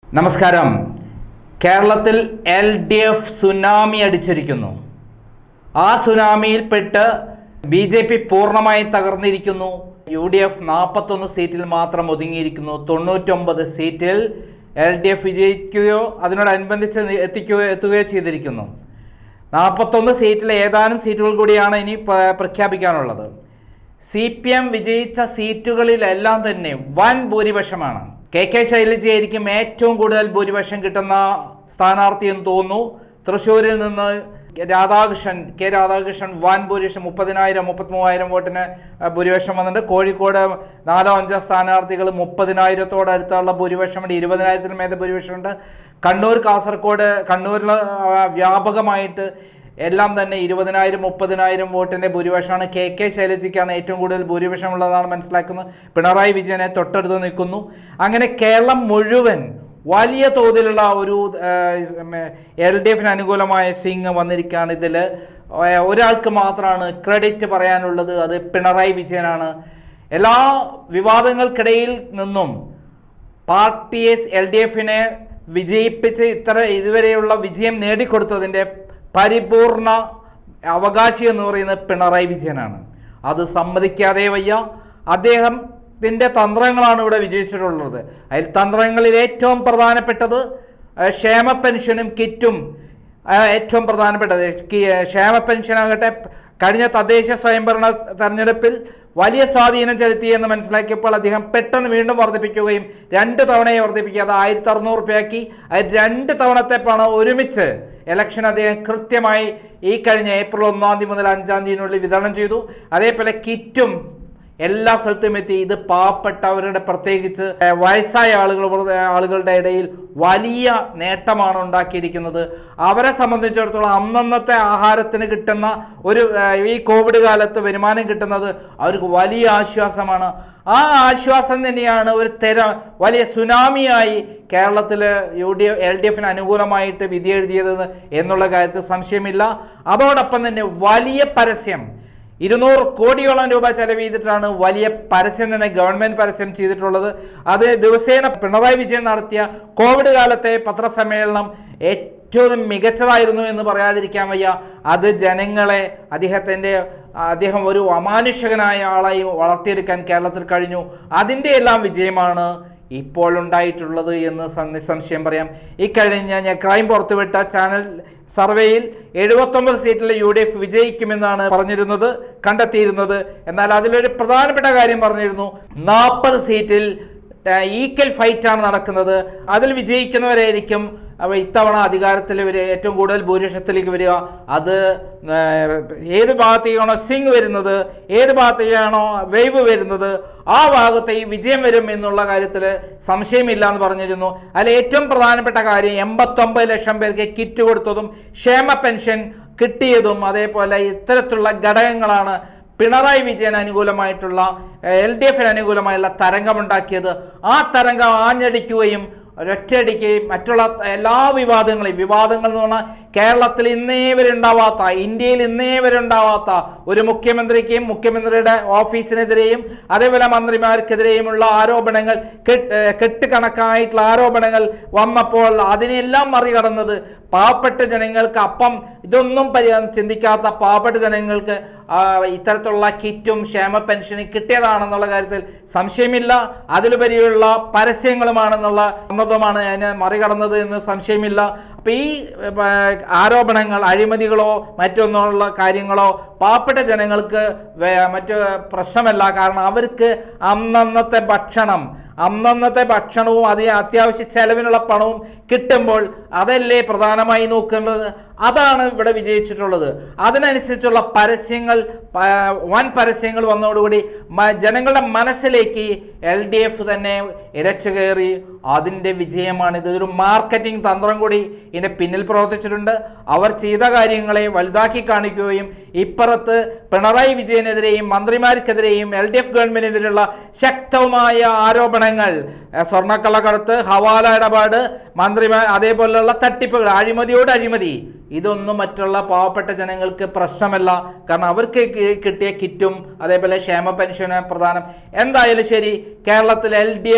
നമസ്കാരം കേരളത്തിൽ L D F tsunami അടിച്ചിരിക്കുന്നു ആ സുനാമിയിൽപ്പെട്ട് ബി ജെ പി പൂർണ്ണമായി തകർന്നിരിക്കുന്നു യു ഡി എഫ് നാൽപ്പത്തൊന്ന് സീറ്റിൽ മാത്രം ഒതുങ്ങിയിരിക്കുന്നു തൊണ്ണൂറ്റൊമ്പത് സീറ്റിൽ എൽ ഡി എഫ് വിജയിക്കുകയോ അതിനോടനുബന്ധിച്ച് നി- എത്തിക്കുകയോ എത്തുകയോ ചെയ്തിരിക്കുന്നു നാൽപ്പത്തൊന്ന് സീറ്റിൽ ഏതാനും സീറ്റുകൾ കൂടിയാണ് ഇനി പ- പ്രഖ്യാപിക്കാനുള്ളത് സി പി എം വിജയിച്ച സീറ്റുകളിലെല്ലാം തന്നെ വൻ ഭൂരിപക്ഷമാണ് കെ കെ ശൈലജയായിരിക്കും ഏറ്റവും കൂടുതൽ ഭൂരിപക്ഷം കിട്ടുന്ന സ്ഥാനാർത്ഥി എന്ന് തോന്നുന്നു തൃശ്ശൂരിൽ നിന്ന് രാധാകൃഷ്ണൻ കെ രാധാകൃഷ്ണൻ വൻ ഭൂരിപക്ഷം മുപ്പതിനായിരം മുപ്പത്തിമൂവായിരം വോട്ടിന് അഹ്, ഭൂരിപക്ഷം വന്നിട്ടുണ്ട് കോഴിക്കോട് നാലോ അഞ്ചോ സ്ഥാനാർത്ഥികൾ മുപ്പതിനായിരത്തോട് അടുത്തുള്ള ഭൂരിപക്ഷമുണ്ട് ഇരുപതിനായിരത്തിന് മേലെ ഭൂരിപക്ഷമുണ്ട് കണ്ണൂർ കാസർഗോഡ് കണ്ണൂരിൽ ആ, വ്യാപകമായിട്ട് എല്ലാം തന്നെ ഇരുപതിനായിരം മുപ്പതിനായിരം വോട്ടിൻ്റെ ഭൂരിപക്ഷമാണ് കെ കെ ശൈലജയ്ക്കാണ് ഏറ്റവും കൂടുതൽ ഭൂരിപക്ഷമുള്ളതാണ് മനസ്സിലാക്കുന്നത് പിണറായി വിജയനെ തൊട്ടടുത്ത് നിൽക്കുന്നു അങ്ങനെ കേരളം മുഴുവൻ വലിയ തോതിലുള്ള ഒരു എൽ ഡി എഫിന് അനുകൂലമായ സ്വിങ് വന്നിരിക്കുകയാണ് ഇതിൽ ഒരാൾക്ക് മാത്രമാണ് ക്രെഡിറ്റ് പറയാനുള്ളത് അത് പിണറായി വിജയനാണ് എല്ലാ വിവാദങ്ങൾക്കിടയിൽ നിന്നും പാർട്ടിയെ എൽ ഡി എഫിനെ വിജയിപ്പിച്ച് ഇത്ര ഇതുവരെയുള്ള വിജയം നേടിക്കൊടുത്തതിൻ്റെ പരിപൂർണ അവകാശി എന്ന് പറയുന്നത് പിണറായി വിജയനാണ് അത് സമ്മതിക്കാതെ വയ്യ അദ്ദേഹത്തിൻ്റെ തന്ത്രങ്ങളാണ് ഇവിടെ വിജയിച്ചിട്ടുള്ളത് അതിൽ തന്ത്രങ്ങളിൽ ഏറ്റവും പ്രധാനപ്പെട്ടത് ഏഹ്, ക്ഷേമ പെൻഷനും കിറ്റും ആ, ഏറ്റവും പ്രധാനപ്പെട്ടത് കി- ക്ഷേമ പെൻഷനാകട്ടെ കഴിഞ്ഞ തദ്ദേശ സ്വയംഭരണ തെരഞ്ഞെടുപ്പിൽ വലിയ സ്വാധീനം ചെലുത്തി എന്ന് മനസ്സിലാക്കിയപ്പോൾ അദ്ദേഹം പെട്ടെന്ന് വീണ്ടും വർദ്ധിപ്പിക്കുകയും രണ്ട് തവണയെ വർദ്ധിപ്പിക്കാതെ ആയിരത്തി അറുന്നൂറ് രൂപയാക്കി അത് രണ്ട് തവണത്തെ പണം ഒരുമിച്ച് ഇലക്ഷൻ അദ്ദേഹം കൃത്യമായി ഈ കഴിഞ്ഞ ഏപ്രിൽ ഒന്നാം തീയതി മുതൽ അഞ്ചാം തീയതിനുള്ളിൽ വിതരണം ചെയ്തു അതേപോലെ കിറ്റും എല്ലാ സ്ഥലത്തും എത്തി ഇത് പാവപ്പെട്ടവരുടെ പ്രത്യേകിച്ച് ഏഹ്, വയസ്സായ ആളുകൾ ആളുകളുടെ ഇടയിൽ വലിയ നേട്ടമാണ് ഉണ്ടാക്കിയിരിക്കുന്നത് അവരെ സംബന്ധിച്ചിടത്തോളം അന്നന്നത്തെ ആഹാരത്തിന് കിട്ടുന്ന ഒരു ഏഹ്, ഈ കോവിഡ് കാലത്ത് വരുമാനം കിട്ടുന്നത് അവർക്ക് വലിയ ആശ്വാസമാണ് ആ ആശ്വാസം തന്നെയാണ് ഒരു തെര വലിയ സുനാമിയായി കേരളത്തിൽ യു ഡി എൽ ഡി എഫിന് അനുകൂലമായിട്ട് വിധി എഴുതിയത് എന്നുള്ള കാര്യത്തിൽ സംശയമില്ല അതോടൊപ്പം തന്നെ വലിയ പരസ്യം ഇരുന്നൂറ് കോടിയോളം രൂപ ചെലവ് ചെയ്തിട്ടാണ് വലിയ പരസ്യം തന്നെ ഗവൺമെന്റ് പരസ്യം ചെയ്തിട്ടുള്ളത് അത് ദിവസേന പിണറായി വിജയൻ നടത്തിയ കോവിഡ് കാലത്തെ പത്രസമ്മേളനം ഏറ്റവും മികച്ചതായിരുന്നു എന്ന് പറയാതിരിക്കാൻ വയ്യ അത് ജനങ്ങളെ അദ്ദേഹത്തിൻ്റെ അദ്ദേഹം ഒരു അമാനുഷകനായ ആളായി വളർത്തിയെടുക്കാൻ കേരളത്തിൽ കഴിഞ്ഞു അതിൻ്റെ എല്ലാം വിജയമാണ് ഇപ്പോൾ ഉണ്ടായിട്ടുള്ളത് എന്ന് സം- നിസ്സംശയം പറയാം ഇക്കഴിഞ്ഞ ഞാൻ ക്രൈം പുറത്തുവിട്ട ചാനൽ സർവേയിൽ എഴുപത്തൊമ്പത് സീറ്റിൽ യു ഡി എഫ് വിജയിക്കുമെന്നാണ് പറഞ്ഞിരുന്നത് കണ്ടെത്തിയിരുന്നത് എന്നാൽ അതിലൊരു പ്രധാനപ്പെട്ട കാര്യം പറഞ്ഞിരുന്നു നാൽപ്പത് സീറ്റിൽ ഈക്വൽ ഫൈറ്റാണ് നടക്കുന്നത് അതിൽ വിജയിക്കുന്നവരായിരിക്കും അവ ഇത്തവണ അധികാരത്തിൽ വരിക ഏറ്റവും കൂടുതൽ ഭൂരിപക്ഷത്തിലേക്ക് വരിക അത് ഏഹ്, ഏത് ഭാഗത്തേക്കാണോ സ്വിങ് വരുന്നത് ഏത് ഭാഗത്തേക്കാണോ വേവ് വരുന്നത് ആ ഭാഗത്ത് ഈ വിജയം വരും എന്നുള്ള കാര്യത്തിൽ സംശയമില്ല എന്ന് പറഞ്ഞിരുന്നു അതിൽ ഏറ്റവും പ്രധാനപ്പെട്ട കാര്യം എൺപത്തൊമ്പത് ലക്ഷം പേർക്ക് കിറ്റ് കൊടുത്തതും ക്ഷേമ പെൻഷൻ കിട്ടിയതും അതേപോലെ ഇത്തരത്തിലുള്ള ഘടകങ്ങളാണ് പിണറായി വിജയൻ അനുകൂലമായിട്ടുള്ള എൽ ഡി എഫിന് അനുകൂലമായുള്ള തരംഗമുണ്ടാക്കിയത് ആ തരംഗം ആഞ്ഞടിക്കുകയും ഒരൊറ്റയടിക്ക് മറ്റുള്ള എല്ലാ വിവാദങ്ങളെയും വിവാദങ്ങൾ എന്ന് പറഞ്ഞാൽ കേരളത്തിൽ ഇന്നേ വരെ ഉണ്ടാവാത്ത ഇന്ത്യയിൽ ഇന്നേ വരെ ഉണ്ടാവാത്ത ഒരു മുഖ്യമന്ത്രിക്കും മുഖ്യമന്ത്രിയുടെ ഓഫീസിനെതിരെയും അതേപോലെ മന്ത്രിമാർക്കെതിരെയുമുള്ള ആരോപണങ്ങൾ കെട്ട് ഏഹ് കെട്ടുകണക്കായിട്ടുള്ള ആരോപണങ്ങൾ വന്നപ്പോൾ അതിനെല്ലാം മറികടന്നത് പാവപ്പെട്ട ജനങ്ങൾക്ക് അപ്പം ഇതൊന്നും പരി ചിന്തിക്കാത്ത പാവപ്പെട്ട ജനങ്ങൾക്ക് ആ, ഇത്തരത്തിലുള്ള കിറ്റും ക്ഷേമ പെൻഷനും കിട്ടിയതാണെന്നുള്ള കാര്യത്തിൽ സംശയമില്ല അതിലുപരിയുള്ള പരസ്യങ്ങളുമാണെന്നുള്ള സമ്മതമാണ് അതിനെ മറികടന്നത് എന്ന് സംശയമില്ല അപ്പം ഈ ഏർ, ആരോപണങ്ങൾ അഴിമതികളോ മറ്റൊന്നുള്ള കാര്യങ്ങളോ പാവപ്പെട്ട ജനങ്ങൾക്ക് വേ- മറ്റ് പ്രശ്നമല്ല കാരണം അവർക്ക് അന്നന്നത്തെ ഭക്ഷണം അന്നന്നത്തെ ഭക്ഷണവും അതിന് അത്യാവശ്യ ചെലവിനുള്ള പണവും കിട്ടുമ്പോൾ അതല്ലേ പ്രധാനമായി നോക്കേണ്ടത് അതാണ് ഇവിടെ വിജയിച്ചിട്ടുള്ളത് അതിനനുസരിച്ചുള്ള പരസ്യങ്ങൾ പ- വൻ പരസ്യങ്ങൾ വന്നതോടുകൂടി മ- ജനങ്ങളുടെ മനസ്സിലേക്ക് എൽ ഡി എഫ് തന്നെ ഇരച്ചു കയറി അതിൻ്റെ വിജയമാണ് ഇത് ഒരു മാർക്കറ്റിംഗ് തന്ത്രം കൂടി ഇതിൻ്റെ പിന്നിൽ പ്രവർത്തിച്ചിട്ടുണ്ട് അവർ ചെയ്ത കാര്യങ്ങളെ വലുതാക്കി കാണിക്കുകയും ഇപ്പുറത്ത് പിണറായി വിജയനെതിരെയും മന്ത്രിമാർക്കെതിരെയും എൽ ഡി എഫ് ഗവൺമെന്റിനെതിരെയുള്ള ശക്തമായ ആരോപണങ്ങൾ ഏഹ് സ്വർണ്ണക്കള്ളക്കടത്ത് ഹവാല ഇടപാട് മന്ത്രിമാർ അതേപോലെയുള്ള തട്ടിപ്പുകൾ അഴിമതിയോട് അഴിമതി ഇതൊന്നും മറ്റുള്ള പാവപ്പെട്ട ജനങ്ങൾക്ക് പ്രശ്നമല്ല കാരണം അവർക്ക് കി- കിട്ടിയ കിറ്റും അതേപോലെ ക്ഷേമ പെൻഷന് പ്രധാനം എന്തായാലും ശരി കേരളത്തിൽ എൽ ഡി എഫ്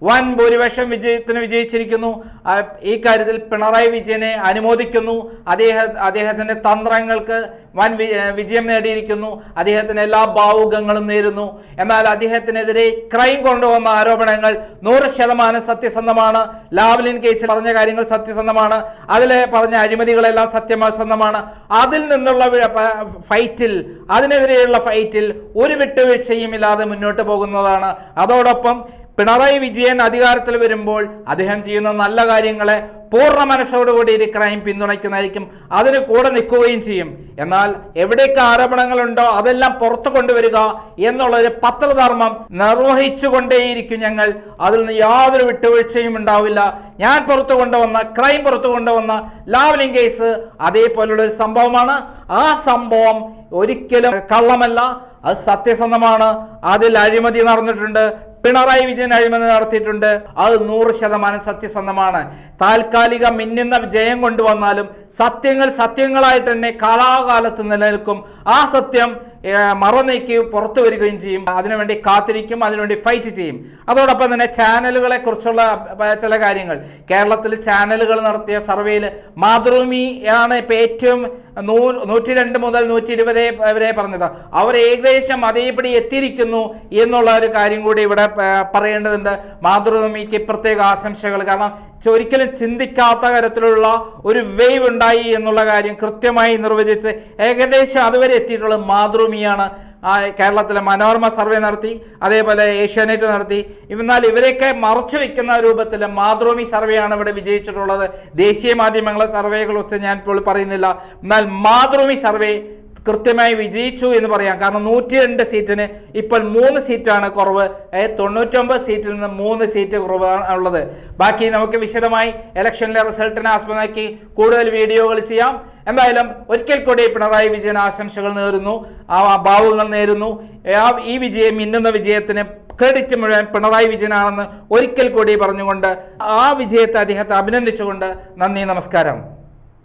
വൻ ഭൂരിപക്ഷം വിജയത്തിന് വിജയിച്ചിരിക്കുന്നു ആ, ഈ കാര്യത്തിൽ പിണറായി വിജയനെ അനുമോദിക്കുന്നു അദ്ദേഹ അദ്ദേഹത്തിന്റെ തന്ത്രങ്ങൾക്ക് വൻ വി- ഏർ വിജയം നേടിയിരിക്കുന്നു അദ്ദേഹത്തിന് എല്ലാ ഭാവുകങ്ങളും നേരുന്നു എന്നാൽ അദ്ദേഹത്തിനെതിരെ ക്രൈം കൊണ്ടുവന്ന ആരോപണങ്ങൾ നൂറ് ശതമാനം സത്യസന്ധമാണ് ലാവ്ലിൻ കേസിൽ പറഞ്ഞ കാര്യങ്ങൾ സത്യസന്ധമാണ് അതിൽ പറഞ്ഞ അഴിമതികളെല്ലാം സത്യസന്ധമാണ് അതിൽ നിന്നുള്ള വി- പ- ഫൈറ്റിൽ അതിനെതിരെയുള്ള ഫൈറ്റിൽ ഒരു വിട്ടുവീഴ്ചയും ഇല്ലാതെ മുന്നോട്ട് പോകുന്നതാണ് അതോടൊപ്പം പിണറായി വിജയൻ അധികാരത്തിൽ വരുമ്പോൾ അദ്ദേഹം ചെയ്യുന്ന നല്ല കാര്യങ്ങളെ പൂർണ്ണ മനസ്സോടുകൂടി ഈ ക്രൈം പിന്തുണയ്ക്കുന്നതായിരിക്കും അതിന് കൂടെ നിൽക്കുകയും ചെയ്യും എന്നാൽ എവിടെയൊക്കെ ആരോപണങ്ങളുണ്ടോ അതെല്ലാം പുറത്തു കൊണ്ടുവരിക എന്നുള്ളൊരു പത്രധർമ്മം നിർവഹിച്ചുകൊണ്ടേയിരിക്കും ഞങ്ങൾ അതിൽ നിന്ന് യാതൊരു വിട്ടുവീഴ്ചയും ഉണ്ടാവില്ല ഞാൻ പുറത്തു കൊണ്ടുവന്ന ക്രൈം പുറത്തു കൊണ്ടുവന്ന ലാവ്ലിംഗ് കേസ് അതേപോലുള്ള ഒരു സംഭവമാണ് ആ സംഭവം ഒരിക്കലും കള്ളമല്ല അത് സത്യസന്ധമാണ് അതിൽ അഴിമതി നടന്നിട്ടുണ്ട് പിണറായി വിജയൻ അഴിമതി നടത്തിയിട്ടുണ്ട് അത് നൂറ് ശതമാനം സത്യസന്ധമാണ് താൽക്കാലിക മിന്നുന്ന ജയം കൊണ്ടുവന്നാലും സത്യങ്ങൾ സത്യങ്ങളായിട്ട് തന്നെ കാലാകാലത്ത് നിലനിൽക്കും ആ സത്യം ഏർ, മറനീക്കി പുറത്തു വരികയും ചെയ്യും അതിനുവേണ്ടി കാത്തിരിക്കും അതിനുവേണ്ടി ഫൈറ്റ് ചെയ്യും അതോടൊപ്പം തന്നെ ചാനലുകളെ കുറിച്ചുള്ള പ- ചില കാര്യങ്ങൾ കേരളത്തിൽ ചാനലുകൾ നടത്തിയ സർവേയിൽ മാതൃഭൂമി ആണ് ഇപ്പൊ ഏറ്റവും നൂ നൂറ്റി രണ്ട് മുതൽ നൂറ്റി ഇരുപത് വരെ പറഞ്ഞത് അവർ ഏകദേശം അതേപടി എത്തിയിരിക്കുന്നു എന്നുള്ള ഒരു കാര്യം കൂടി ഇവിടെ പ- പറയേണ്ടതുണ്ട് മാതൃഭൂമിക്ക് പ്രത്യേക ആശംസകൾ കാരണം ചെ- ഒരിക്കലും ചിന്തിക്കാത്ത തരത്തിലുള്ള ഒരു വേവ് ഉണ്ടായി എന്നുള്ള കാര്യം കൃത്യമായി നിർവചിച്ച് ഏകദേശം അതുവരെ എത്തിയിട്ടുള്ളത് മാതൃഭൂമിയാണ് ആ, കേരളത്തിലെ മനോരമ സർവേ നടത്തി അതേപോലെ ഏഷ്യാനെറ്റ് നടത്തി എന്നാൽ ഇവരെയൊക്കെ മറച്ചു വെക്കുന്ന രൂപത്തിൽ മാതൃഭൂമി സർവേയാണ് ഇവിടെ വിജയിച്ചിട്ടുള്ളത് ദേശീയ മാധ്യമങ്ങളെ സർവേകളെ ഞാൻ ഇപ്പോൾ പറയുന്നില്ല എന്നാൽ മാതൃഭൂമി സർവേ കൃത്യമായി വിജയിച്ചു എന്ന് പറയാം കാരണം നൂറ്റി രണ്ട് സീറ്റിന് ഇപ്പോൾ മൂന്ന് സീറ്റാണ് കുറവ് ഏ, തൊണ്ണൂറ്റൊമ്പത് സീറ്റിൽ നിന്ന് മൂന്ന് സീറ്റ് കുറവാണ് ഉള്ളത് ബാക്കി നമുക്ക് വിശദമായി ഇലക്ഷനിലെ റിസൾട്ടിനെ ആസ്പദമാക്കി കൂടുതൽ വീഡിയോകൾ ചെയ്യാം എന്തായാലും ഒരിക്കൽ കൂടി പിണറായി വിജയൻ ആശംസകൾ നേരുന്നു ആ ഭാവുകൾ നേരുന്നു ആ ഈ വിജയം മിന്നുന്ന വിജയത്തിന് ക്രെഡിറ്റ് മുഴുവൻ പിണറായി വിജയനാണെന്ന് ഒരിക്കൽ കൂടി പറഞ്ഞുകൊണ്ട് ആ വിജയത്തെ അദ്ദേഹത്തെ അഭിനന്ദിച്ചുകൊണ്ട് നന്ദി നമസ്കാരം